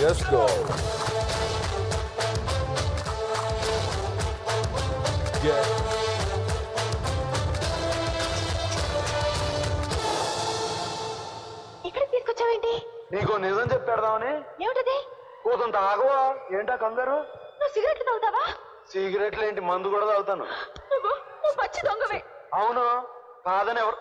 Just go. Get. ఇక్కడ తీసుకొచ్చావేంటి నీకు నిజం చెప్పేద్దామని ఏమిటది కూతంత ఆగవా ఏంటా కంగారు నువ్వు సిగరెట్లు తాగుతావా సిగరెట్లు ఏంటి మందు కూడా తాగుతాను నువ్వు నువ్వు పచ్చి దొంగవే అవును కాదని ఎవరు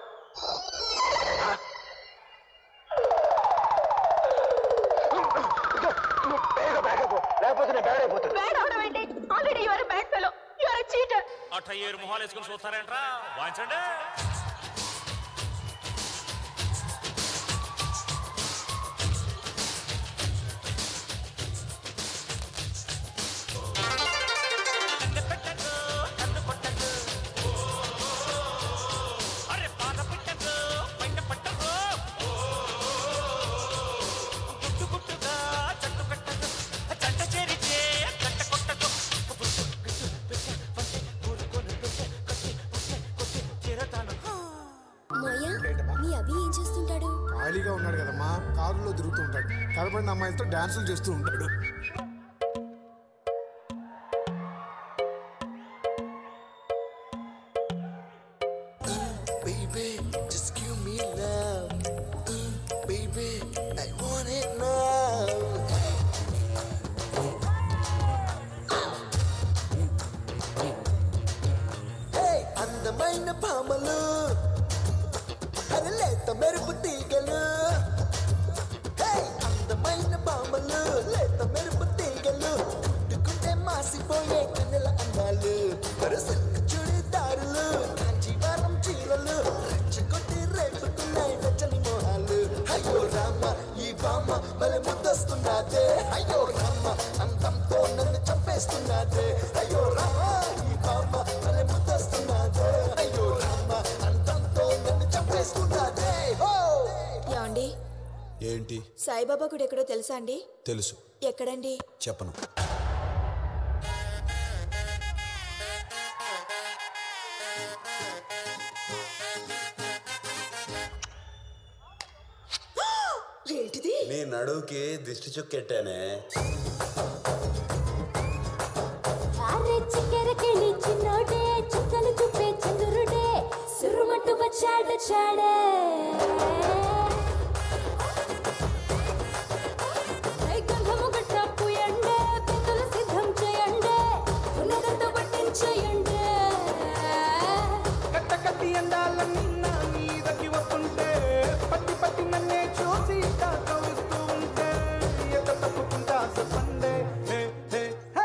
లేకపోతే నేను బ్యాడ్ అయిపోతాను బ్యాడ్ అవడం ఏంటి already your bad fellow your cheater అట్ట ఏరు మొహాలు వేసుకుని చూస్తారేంట్రా వాయించండి అరే పాత పిట్టకు పైన పట్టకు గుట్టు గుట్టుగా చెట్టు పెట్టకు చెట్ట చేరితే చెట్ట కొట్టకు మాయా మీ అభి ఏం చేస్తుంటాడు ఖాళీగా ఉన్నాడు కదమ్మా కారులో తిరుగుతూ ఉంటాడు కనబడిన అమ్మాయిలతో డాన్సులు చేస్తూ ఉంటాడు Baby, just give me love. Mm, baby, I want it now. Hey, అందమైన భామలు అది లేత మెరుపు తీగలు Hey, అందమైన భామలు లేత మెరుపు తీగలు కుట్టుకుంటే మాసిపోయే కన్నెల అందాలు మరి సిల్క్ చుడిదారులు కాంచీవరం చీరలు రెచ్చగొట్టి రేపుతున్నాయి వెచ్చని మోహాలు అయ్యో రామ ఈ బామ్మ భలే ముద్దొస్తున్నదే అయ్యో రామ అందంతో నన్ను చంపేస్తున్నదే అయ్యో రామ ఈ బామ్మ భలే ముద్దొస్తున్నదే అయ్యో రామ అందంతో నన్ను చంపేస్తున్నదే హో యాండి ఏంటి సాయిబాబా గుడి ఎక్కడో తెలుసా అండి తెలుసు ఎక్కడండి చెప్పను ఏంటిది నీ నడువుకి దిష్టి చుక్కెట్టానే అరే చిక్కెరకెళ్ళి చిన్నోడే చుక్కలు చూపే చంద్రుడే సురుమట్టు వచ్చాడ చాడే గంధము గట్ట పూయండే పెద్దలు సిద్ధం చేయండే ఉన్నదంతా పట్టించేయండే కట్ట కట్టి ఎండాలన్నీ నా మీదకి వస్తుంటే పట్టి పట్టి నన్నే చూసి కవిస్తూ ఉంటే ఎత తప్పుకుంటా చెప్పండే హే హే హే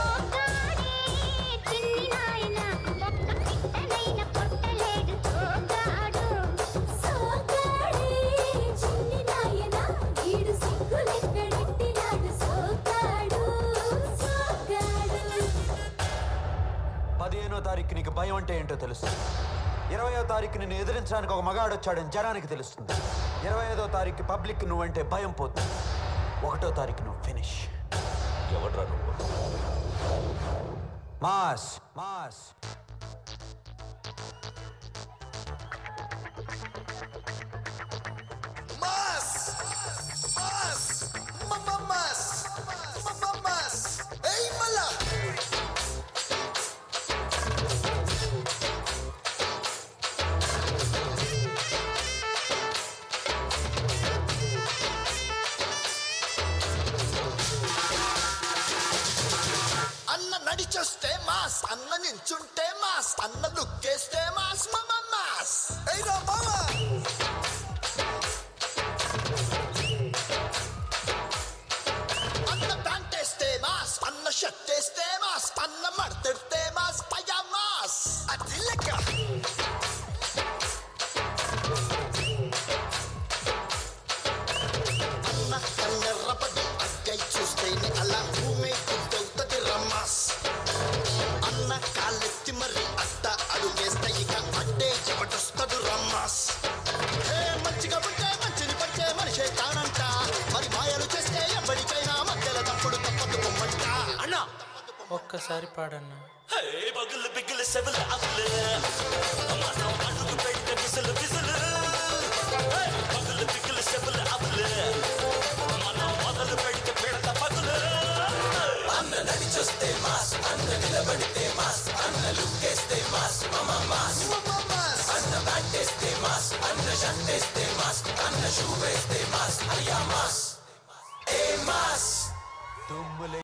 సోకాడే చిన్ని నాయనా ఈడు సిగ్గులెక్కడెట్టినాడు సోకాడు సోకాడు పదిహేనో తారీఖు నీకు భయం అంటే ఏంటో తెలుస్తుంది ఇరవయో తారీఖు నిన్ను ఎదిరించడానికి ఒక మగాడు వచ్చాడని జనానికి తెలుస్తుంది ఇరవై ఐదో తారీఖు పబ్లిక్ నువ్వంటే భయం పోతుంది ఒకటో తారీఖు నువ్వు ఫినిష్ ఎవడ్రా నువ్వు mass mass Mas! Mas! Mamamas! Mamamas! Ei, mala! అన్న నడిచొస్తే మాస్ అన్న నించుంటే మాస్ అన్న లుక్కేస్తే మాస్ మమ్మ మాస్ ఏయ్ రా మామా అన్న ప్యాంట్ వేస్తే మాస్ అన్న షర్ట్ వేస్తే మాస్ అన్న మడతెడితే మాస్ పయా మాస్ అది లెక్క అన్న కన్నెర్రపడి అగ్గై చూస్తేనే అలా భూమి కుద్దవుతుంది రమ్మాస్ అన్న కాళ్ళెత్తి మరి అట్ట అడుగేస్తే ఇక అడ్డే ఎవడొస్తాడు రమ్మాస్ హే మంచిగా ఉంటే మంచిని పంచే మనిషే కానంట మరి మాయలు చేస్తే ఎవరికైనా మధ్యలో తప్పుడు తప్పదు పొమ్మంట అన్నా ఒక్కసారి పాడన్నా హే బగులు బిగులు సెవలు అవ్వలు మనం అడుగు పెడితే విసులు విసులు హే, బగులు బిగులు సెవలు అవ్వలు మనం మొదలు పెడితే పెడత తుమ్ములే